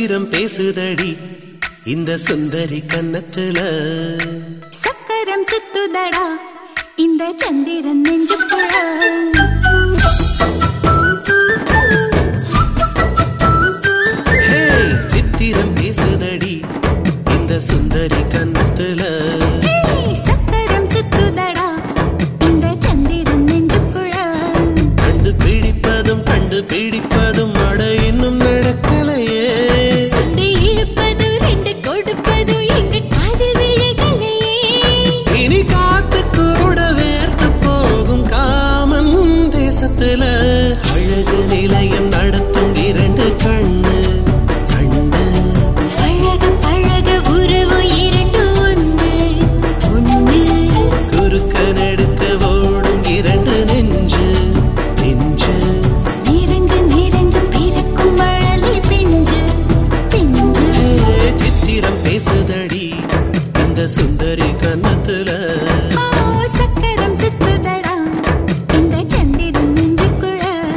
சித்திரம் பேசுதடி இந்த சுந்தரி கன்னத்துல சக்கரம் சுத்துதடா இந்த சந்திரன் நெஞ்சுக்குள்ள ஹே சித்திரம் பேசுதடி இந்த சுந்தரி கன்னத்துல ஏய், சக்கரம் சுத்துதடா இந்த சந்திரன் நெஞ்சுக்குள்ள கண்டு பிடிப்பதும் கண்டு பிடிப்பதும் அட இன்னும் நடக்கலையே சண்டை இழுப்பது ரெண்டு கொடுப்பது எங்க காதில் விழுகலையே இனி காத்து கூட வேர்த்து போகும் காமன் தேசத்துல அழகு நிலையம் நடத்தும் இரண்டு கண்ணு கண்ணு பழக பழக உறவும் இரண்டு ஒண்ணு ஒண்ணு குறுக்க நெடுக்க ஓடும் இரண்டு நெஞ்சு நெஞ்சு நிறங்கு நிறங்கு பிறக்கும் மழலை பிஞ்சு பிஞ்சு ஏ, சித்திரம் பேசுதடி இந்த சுந்தரி கன்னத்துல ஆ, சக்கரம் சுத்துதடா இந்த சந்திரன் நெஞ்சுக்குள்ள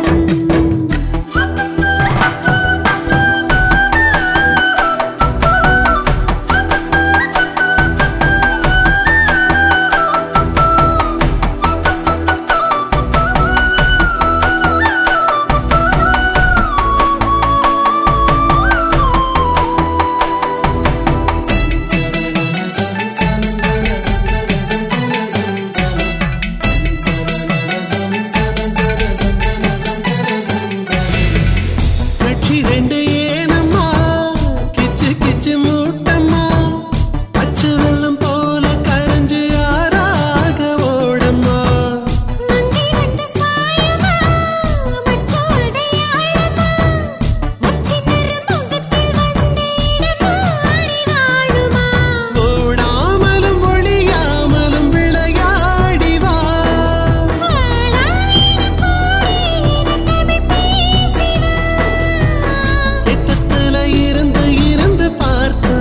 கட்சி ரெண்டு ஏனம்மா கிச்சு கிச்சு மூட்டம்மா அச்சு வெள்ளம் போல கரைஞ்சு ஆறாக ஓடம்மா மங்கை வந்த சாயமா மச்சோட ஆழமா மச்சினர் முகத்தில் வந்த இடமா அறிவாழுமா ஓடாமலும் ஒளியாமலும் விளையாடி வா வாழாயின கோடியின தமிழ் பேசிவா கிட்டத்துல இருந்து இருந்து பார்த்தா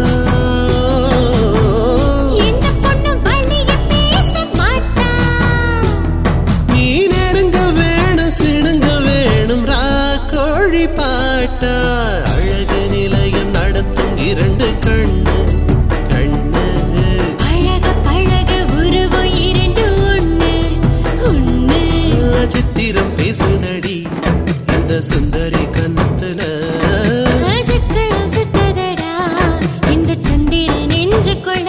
எந்த பொண்ணு வழிய பேச மாட்டா நீ நெருங்க வேணும் சிணுங்க வேணும் ரா கோழி பாட்டா அழகு நிலையம் நடத்தும் இரண்டு கண்ணு கண்ணு பழக பழக உருவம் இரண்டு ஒண்ணு ஒண்ணு சித்திரம் பேசுதடி இந்த சுந்தரி கன்னத்துல சக்கரம் சுத்ததடா இந்த சந்திரன் நெஞ்சுக்குள்ள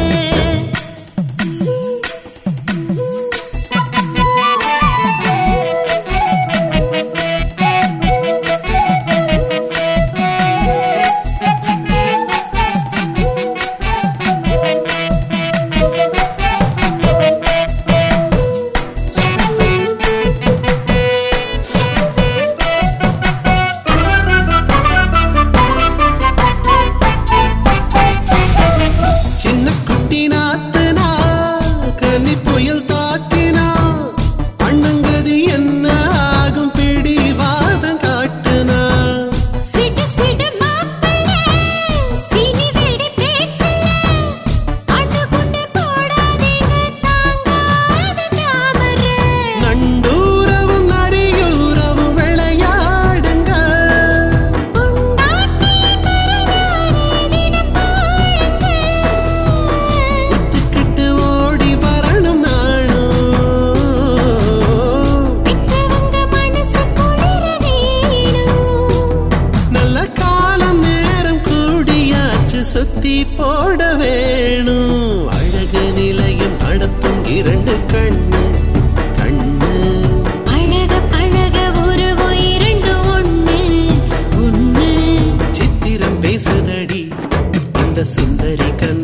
சின்ன குட்டி நாத்துனா கன்னி புயல் தாக்கினா அண்ணங்கதி என்ன ஆகும் பிடிவாதம் காட்டுனா சிடு சிடு மாப்பிள்ளை சீனி வெடி பேச்சில்ல அண்ணு குண்டு போடாதீங்க தாங்காத தாமரை நண்டூரவும் நரியூரவும் விளையாடுங்க உண்டாக்கிய மரலாரே தினம் பாழுங்க ஒத்துக்கிட்டு ஓடி வரணும் நானும் பெத்தவங்க மனசு குளிர வேணும் நல்ல காலம் நேரம் கூடியாச்சு சுத்தி போட வேணும் அழகு நிலையம் நடத்தும் இரண்டு கண்ணு கண்ணு பழக பழக உருவம் இரண்டு ஒண்ணு ஒண்ணு சித்திரம் பேசுதடி இந்த சுந்தரி கண்ணு